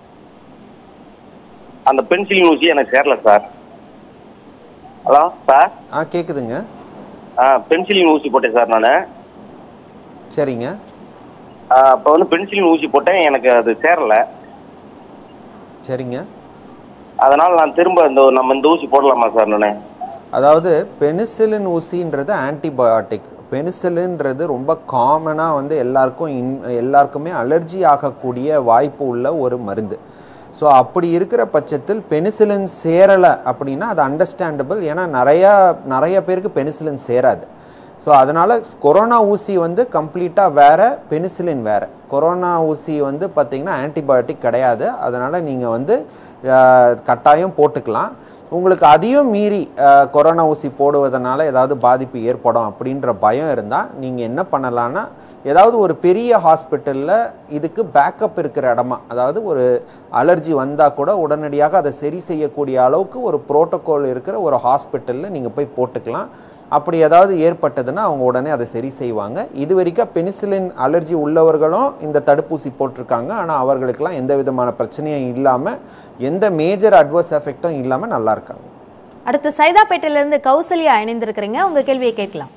Speaker 8: அந்த பென்சிலின் ஊசி எனக்கு சேரல சார் ஹலோ சார்
Speaker 2: ஆ கேட்குதுங்க
Speaker 8: ஆ பென்சிலின் ஊசி போட்டேன் சார் நான்
Speaker 2: சரிங்க
Speaker 8: அப்போ வந்து பென்சிலின் ஊசி போட்டேன் எனக்கு அது சேரல
Speaker 2: சரிங்க
Speaker 8: அதனால நான் திரும்ப இந்த நம்ம இந்த ஊசி போடலாமா சார் நான்
Speaker 2: அதாவது பெனிசிலின் ஊசின்றது ஆன்டிபயோட்டிக் பெனிசிலின்றது ரொம்ப காமனாக வந்து எல்லாருக்கும் இன் எல்லாருக்குமே அலர்ஜி ஆகக்கூடிய வாய்ப்பு உள்ள ஒரு மருந்து ஸோ அப்படி இருக்கிற பட்சத்தில் பெனிசிலின் சேரலை அப்படின்னா அது அண்டர்ஸ்டாண்டபிள் ஏன்னா நிறையா நிறைய பேருக்கு பெனிசிலின் சேராது ஸோ அதனால் கொரோனா ஊசி வந்து கம்ப்ளீட்டாக வேறு பெனிசிலின் வேறு கொரோனா ஊசி வந்து பார்த்திங்கன்னா ஆன்டிபயோட்டிக் கிடையாது அதனால் நீங்கள் வந்து அஹ், கட்டாயம் போட்டுக்கலாம் உங்களுக்கு அதையும் மீறி அஹ், கொரோனா ஊசி போடுவதனால ஏதாவது பாதிப்பு ஏற்படும் அப்படின்ற பயம் இருந்தால் நீங்கள் என்ன பண்ணலான்னா ஏதாவது ஒரு பெரிய ஹாஸ்பிட்டலில் இதுக்கு பேக்கப் இருக்கிற இடமா அதாவது ஒரு அலர்ஜி வந்தால் கூட உடனடியாக அதை சரி செய்யக்கூடிய அளவுக்கு ஒரு புரோட்டோகால் இருக்கிற ஒரு ஹாஸ்பிட்டலில் நீங்கள் போய் போட்டுக்கலாம் அப்படி ஏதாவது ஏற்பட்டதுன்னா அவங்க உடனே அதை சரி செய்வாங்க இது வரைக்கும் பெனிசிலின் அலர்ஜி உள்ளவர்களும் இந்த தடுப்பூசி போட்டிருக்காங்க ஆனால் அவர்களுக்கெல்லாம் எந்த விதமான பிரச்சனையும் இல்லாமல் எந்த மேஜர் அட்வர்ஸ் எஃபெக்டும் இல்லாமல் நல்லா இருக்காங்க
Speaker 1: அடுத்து சைதாப்பேட்டையிலிருந்து கௌசல்யா இணைந்திருக்கிறீங்க உங்க கேள்வியை கேட்கலாம்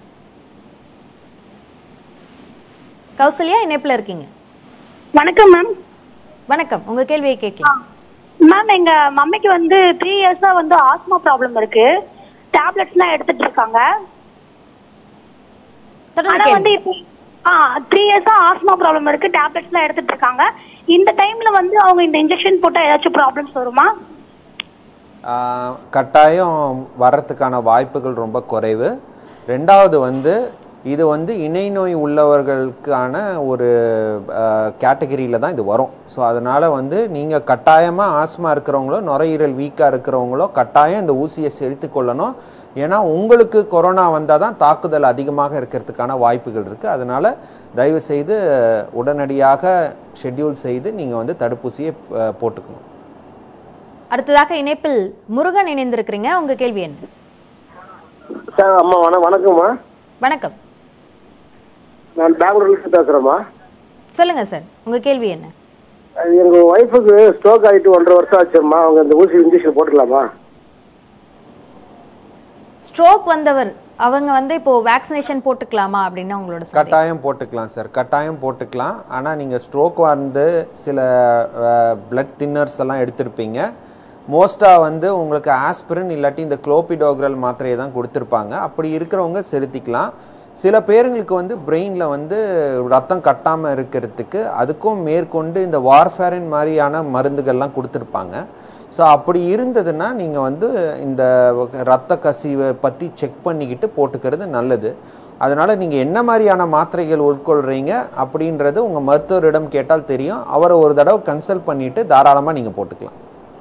Speaker 1: கௌசல்யா இணைப்புல இருக்கீங்க
Speaker 11: வணக்கம் மேம்
Speaker 1: வணக்கம் உங்க கேள்வியை கேட்கலாம்
Speaker 11: மேம் எங்க மம்மிக்கு வந்து த்ரீ இயர்ஸா வந்து ஆஸ்மா ப்ராப்ளம் இருக்கு டேப்லெட்ஸ்லாம் எடுத்துட்டு இருக்காங்க
Speaker 1: தொடர்ந்து
Speaker 11: ஆனா
Speaker 1: கேளுங்க.
Speaker 11: வந்து இப்போ ஆ த்ரீ இயர்ஸா ஆஸ்மா ப்ராப்ளம் இருக்கு டேப்லெட்ஸ்லாம் எடுத்துட்டு இருக்காங்க இந்த டைம்ல வந்து அவங்க இந்த இன்ஜெக்ஷன் போட்டா ஏதாச்சும் ப்ராப்ளம்ஸ் வருமா
Speaker 2: ஆஹ் கட்டாயம் வர்றதுக்கான வாய்ப்புகள் ரொம்ப குறைவு ரெண்டாவது வந்து இது வந்து இணை நோய் உள்ளவர்களுக்கான ஒரு கேட்டகரியில் தான் இது வரும் ஸோ அதனால் வந்து நீங்கள் கட்டாயமாக ஆஸ்மா இருக்கிறவங்களோ நுரையீரல் வீக்காக இருக்கிறவங்களோ கட்டாயம் இந்த ஊசியை செலுத்திக் கொள்ளணும் ஏன்னா உங்களுக்கு கொரோனா வந்தால் தான் தாக்குதல் அதிகமாக இருக்கிறதுக்கான வாய்ப்புகள் இருக்குது அதனால் தயவு செய்து உடனடியாக ஷெட்யூல் செய்து நீங்கள் வந்து தடுப்பூசியை அஹ், போட்டுக்கணும்
Speaker 1: அடுத்ததாக இணைப்பில் முருகன் இணைந்திருக்கிறீங்க உங்க கேள்வி என்ன
Speaker 12: சார் அம்மா வண வணக்கம்மா
Speaker 1: வணக்கம்
Speaker 12: நான் பெங்களூர்லேருந்து பேசுகிறேம்மா
Speaker 1: சொல்லுங்க சார் உங்க கேள்வி என்ன
Speaker 12: எங்கள் ஒய்ஃபுக்கு ஸ்ட்ரோக் ஆகிட்டு ஒன்றரை வருஷம் ஆச்சும்மா அவங்க இந்த ஊசி இன்ஜெக்ஷன் போட்டுக்கலாமா
Speaker 1: ஸ்ட்ரோக் வந்தவர் அவங்க வந்து இப்போ வேக்சினேஷன் போட்டுக்கலாமா அப்படின்னு உங்களோட சந்தேகம்.
Speaker 2: கட்டாயம் போட்டுக்கலாம் சார் கட்டாயம் போட்டுக்கலாம் ஆனால் நீங்கள் ஸ்ட்ரோக் வந்து சில பிளட் தின்னர்ஸ் எல்லாம் எடுத்திருப்பீங்க மோஸ்ட்டாக வந்து உங்களுக்கு ஆஸ்பிரின் இல்லாட்டி இந்த குளோபிடோக்ரல் மாத்திரையை தான் கொடுத்துருப்பாங்க அப்படி இருக்கிறவங்க செலுத்திக்கலாம் சில பேருங்களுக்கு வந்து பிரெயினில் வந்து ரத்தம் கட்டாமல் இருக்கிறதுக்கு அதுக்கும் மேற்கொண்டு இந்த வார்ஃபேரின் மாதிரியான மருந்துகள்லாம் கொடுத்துருப்பாங்க ஸோ அப்படி இருந்ததுன்னா நீங்கள் வந்து இந்த ரத்த கசிவை பற்றி செக் பண்ணிக்கிட்டு போட்டுக்கிறது நல்லது அதனால் நீங்கள் என்ன மாதிரியான மாத்திரைகள் உட்கொள்கிறீங்க அப்படின்றது உங்கள் மருத்துவரிடம் கேட்டால் தெரியும் அவரை ஒரு தடவை கன்சல்ட் பண்ணிவிட்டு தாராளமாக நீங்கள் போட்டுக்கலாம்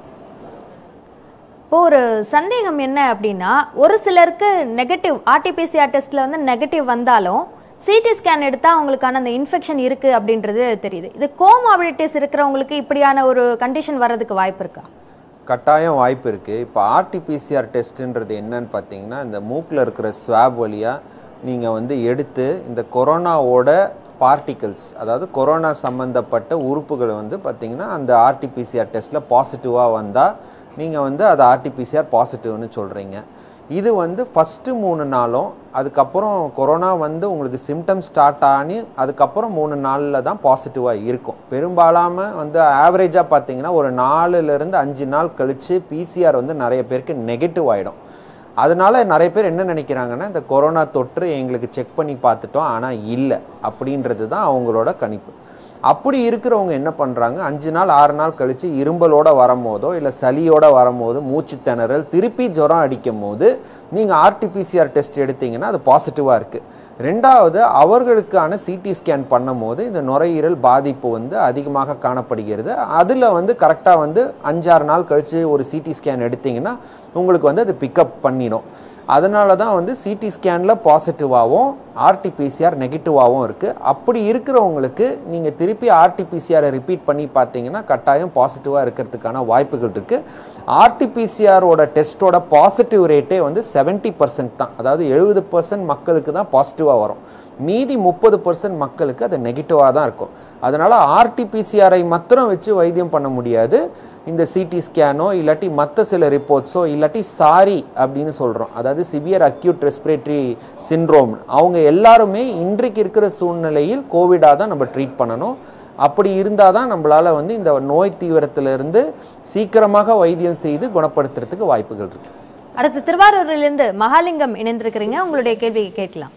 Speaker 1: இப்போ ஒரு சந்தேகம் என்ன அப்படின்னா ஒரு சிலருக்கு நெகட்டிவ் ஆர்டிபிசிஆர் டெஸ்ட்ல வந்து நெகட்டிவ் வந்தாலும் சிடி ஸ்கேன் எடுத்தா அவங்களுக்கான அந்த இன்ஃபெக்ஷன் இருக்கு அப்படின்றது தெரியுது இது கோமாபிலிட்டிஸ் இருக்கிறவங்களுக்கு இப்படியான ஒரு கண்டிஷன் வர்றதுக்கு வாய்ப்பு இருக்கா
Speaker 2: கட்டாயம் வாய்ப்பு இருக்குது இப்போ ஆர்டிபிசிஆர் டெஸ்ட்டுன்றது என்னன்னு பார்த்தீங்கன்னா இந்த மூக்கில் இருக்கிற ஸ்வாப் வழியாக நீங்கள் வந்து எடுத்து இந்த கொரோனாவோட பார்ட்டிகல்ஸ் அதாவது கொரோனா சம்மந்தப்பட்ட உறுப்புகளை வந்து பார்த்தீங்கன்னா அந்த ஆர்டிபிசிஆர் டெஸ்ட்டில் பாசிட்டிவாக வந்தால் நீங்கள் வந்து அது ஆர்டிபிசிஆர் பாசிட்டிவ்னு சொல்கிறீங்க இது வந்து ஃபஸ்ட்டு மூணு நாளும் அதுக்கப்புறம் கொரோனா வந்து உங்களுக்கு சிம்டம் ஸ்டார்ட் ஆனி அதுக்கப்புறம் மூணு நாளில் தான் பாசிட்டிவாக இருக்கும் பெரும்பாலாம வந்து ஆவரேஜாக பார்த்தீங்கன்னா ஒரு நாலுலேருந்து அஞ்சு நாள் கழித்து பிசிஆர் வந்து நிறைய பேருக்கு நெகட்டிவ் ஆகிடும் அதனால நிறைய பேர் என்ன நினைக்கிறாங்கன்னா இந்த கொரோனா தொற்று எங்களுக்கு செக் பண்ணி பார்த்துட்டோம் ஆனால் இல்லை அப்படின்றது தான் அவங்களோட கணிப்பு அப்படி இருக்கிறவங்க என்ன பண்ணுறாங்க அஞ்சு நாள் ஆறு நாள் கழித்து இரும்பலோட வரும்போதோ இல்லை சளியோட வரும்போது மூச்சு திணறல் திருப்பி ஜுரம் அடிக்கும் போது நீங்கள் ஆர்டிபிசிஆர் டெஸ்ட் எடுத்தீங்கன்னா அது பாசிட்டிவாக இருக்குது ரெண்டாவது அவர்களுக்கான சிடி ஸ்கேன் பண்ணும்போது இந்த நுரையீரல் பாதிப்பு வந்து அதிகமாக காணப்படுகிறது அதில் வந்து கரெக்டாக வந்து அஞ்சாறு நாள் கழித்து ஒரு சிடி ஸ்கேன் எடுத்தீங்கன்னா உங்களுக்கு வந்து அது பிக்கப் பண்ணிடும் அதனால தான் வந்து சிடி ஸ்கேனில் பாசிட்டிவாகவும் ஆர்டிபிசிஆர் நெகட்டிவாகவும் இருக்குது அப்படி இருக்கிறவங்களுக்கு நீங்கள் திருப்பி ஆர்டிபிசிஆரை ரிப்பீட் பண்ணி பார்த்தீங்கன்னா கட்டாயம் பாசிட்டிவாக இருக்கிறதுக்கான வாய்ப்புகள் இருக்குது ஆர்டிபிசிஆரோட டெஸ்ட்டோட பாசிட்டிவ் ரேட்டே வந்து செவன்ட்டி பர்சன்ட் தான் அதாவது எழுபது பர்சன்ட் மக்களுக்கு தான் பாசிட்டிவாக வரும் மீதி முப்பது பர்சன்ட் மக்களுக்கு அது நெகட்டிவாக தான் இருக்கும் அதனால் ஆர்டிபிசிஆரை மாத்திரம் வச்சு வைத்தியம் பண்ண முடியாது இந்த சிடி ஸ்கேனோ இல்லாட்டி மற்ற சில ரிப்போர்ட்ஸோ இல்லாட்டி சாரி அப்படின்னு சொல்கிறோம் அதாவது சிவியர் அக்யூட் ரெஸ்பிரேட்டரி சின்ரோம் அவங்க எல்லாருமே இன்றைக்கு இருக்கிற சூழ்நிலையில் கோவிடாக தான் நம்ம ட்ரீட் பண்ணணும் அப்படி இருந்தால் தான் நம்மளால் வந்து இந்த நோய் தீவிரத்திலிருந்து சீக்கிரமாக வைத்தியம் செய்து குணப்படுத்துறதுக்கு வாய்ப்புகள் இருக்குது
Speaker 1: அடுத்து திருவாரூரிலிருந்து மகாலிங்கம் இணைந்திருக்கிறீங்க உங்களுடைய கேள்வியை கேட்கலாம்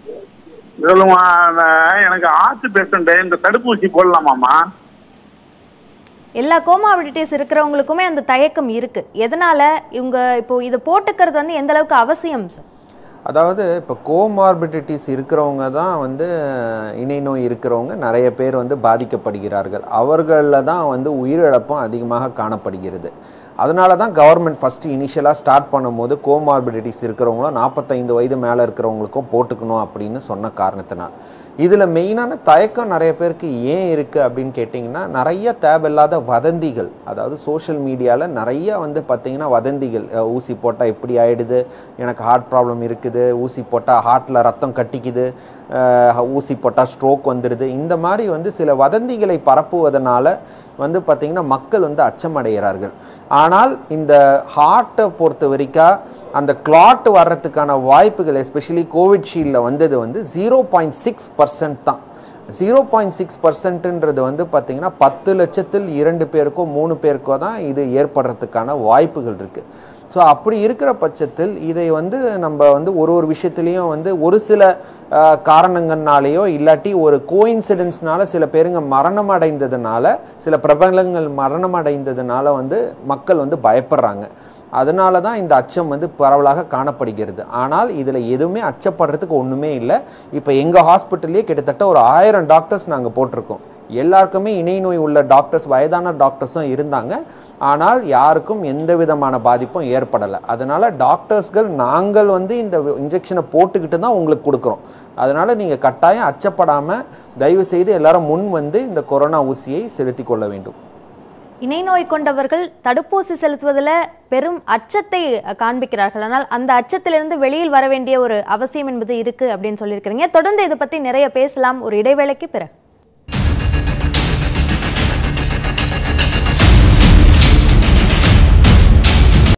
Speaker 13: சொல்லுமா நான் எனக்கு ஆர்ட் பேஷண்ட் இந்த தடுப்பூசி போடலாமாம்மா
Speaker 1: எல்லா கோமாபிலிட்டிஸ் இருக்கிறவங்களுக்குமே அந்த தயக்கம் இருக்கு எதனால இவங்க இப்போ இதை போட்டுக்கிறது வந்து எந்த அளவுக்கு அவசியம் சார்
Speaker 2: அதாவது இப்போ கோமார்பிடிட்டிஸ் இருக்கிறவங்க தான் வந்து இணை நோய் இருக்கிறவங்க நிறைய பேர் வந்து பாதிக்கப்படுகிறார்கள் அவர்களில் தான் வந்து உயிரிழப்பும் அதிகமாக காணப்படுகிறது அதனால தான் கவர்மெண்ட் ஃபஸ்ட்டு இனிஷியலாக ஸ்டார்ட் பண்ணும்போது கோமார்பிடிட்டிஸ் இருக்கிறவங்களும் நாற்பத்தைந்து வயது மேலே இருக்கிறவங்களுக்கும் போட்டுக்கணும் அப்படின்னு சொன்ன காரணத்தினால் இதில் மெயினான தயக்கம் நிறைய பேருக்கு ஏன் இருக்குது அப்படின்னு கேட்டிங்கன்னா நிறைய தேவையில்லாத வதந்திகள் அதாவது சோஷியல் மீடியாவில் நிறைய வந்து பார்த்திங்கன்னா வதந்திகள் அஹ் ஊசி போட்டால் இப்படி ஆயிடுது எனக்கு ஹார்ட் ப்ராப்ளம் இருக்குது ஊசி போட்டால் ஹார்ட்டில் ரத்தம் கட்டிக்குது அஹ் ஊசி போட்டால் ஸ்ட்ரோக் வந்துடுது இந்த மாதிரி வந்து சில வதந்திகளை பரப்புவதனால வந்து பார்த்திங்கன்னா மக்கள் வந்து அச்சமடைகிறார்கள் ஆனால் இந்த ஹார்ட்டை பொறுத்த வரைக்கும் அந்த கிளாட் வர்றதுக்கான வாய்ப்புகள் எஸ்பெஷலி கோவிட்ஷீல்டில் வந்தது வந்து ஜீரோ பாயிண்ட் சிக்ஸ் பர்சன்ட் தான் ஜீரோ பாயிண்ட் சிக்ஸ் பர்சன்ட்ன்றது வந்து பார்த்திங்கன்னா பத்து லட்சத்தில் இரண்டு பேருக்கோ மூணு பேருக்கோ தான் இது ஏற்படுறதுக்கான வாய்ப்புகள் இருக்குது ஸோ அப்படி இருக்கிற பட்சத்தில் இதை வந்து நம்ம வந்து ஒரு ஒரு விஷயத்துலேயும் வந்து ஒரு சில அஹ், காரணங்கள்னாலேயோ இல்லாட்டி ஒரு கோயின்சிடென்ஸ்னால சில பேருங்க மரணம் அடைந்ததுனால சில பிரபலங்கள் மரணம் அடைந்ததுனால வந்து மக்கள் வந்து பயப்படுறாங்க அதனால தான் இந்த அச்சம் வந்து பரவலாக காணப்படுகிறது ஆனால் இதில் எதுவுமே அச்சப்படுறதுக்கு ஒன்றுமே இல்லை இப்போ எங்கள் ஹாஸ்பிட்டல்லே கிட்டத்தட்ட ஒரு ஆயிரம் டாக்டர்ஸ் நாங்கள் போட்டிருக்கோம் எல்லாருக்குமே இணை நோய் உள்ள டாக்டர்ஸ் வயதான டாக்டர்ஸும் இருந்தாங்க ஆனால் யாருக்கும் எந்த விதமான பாதிப்பும் ஏற்படலை அதனால் டாக்டர்ஸ்கள் நாங்கள் வந்து இந்த இன்ஜெக்ஷனை போட்டுக்கிட்டு தான் உங்களுக்கு கொடுக்குறோம் அதனால் நீங்கள் கட்டாயம் அச்சப்படாமல் தயவு செய்து எல்லாரும் முன் வந்து இந்த கொரோனா ஊசியை செலுத்திக் கொள்ள வேண்டும்
Speaker 1: இணை நோய் கொண்டவர்கள் தடுப்பூசி செலுத்துவதில் பெரும் அச்சத்தை காண்பிக்கிறார்கள் ஆனால் அந்த அச்சத்திலிருந்து வெளியில் வர வேண்டிய ஒரு அவசியம் என்பது இருக்கு அப்படின்னு சொல்லியிருக்கிறீங்க தொடர்ந்து இதை பத்தி நிறைய பேசலாம் ஒரு இடைவேளைக்கு பிறகு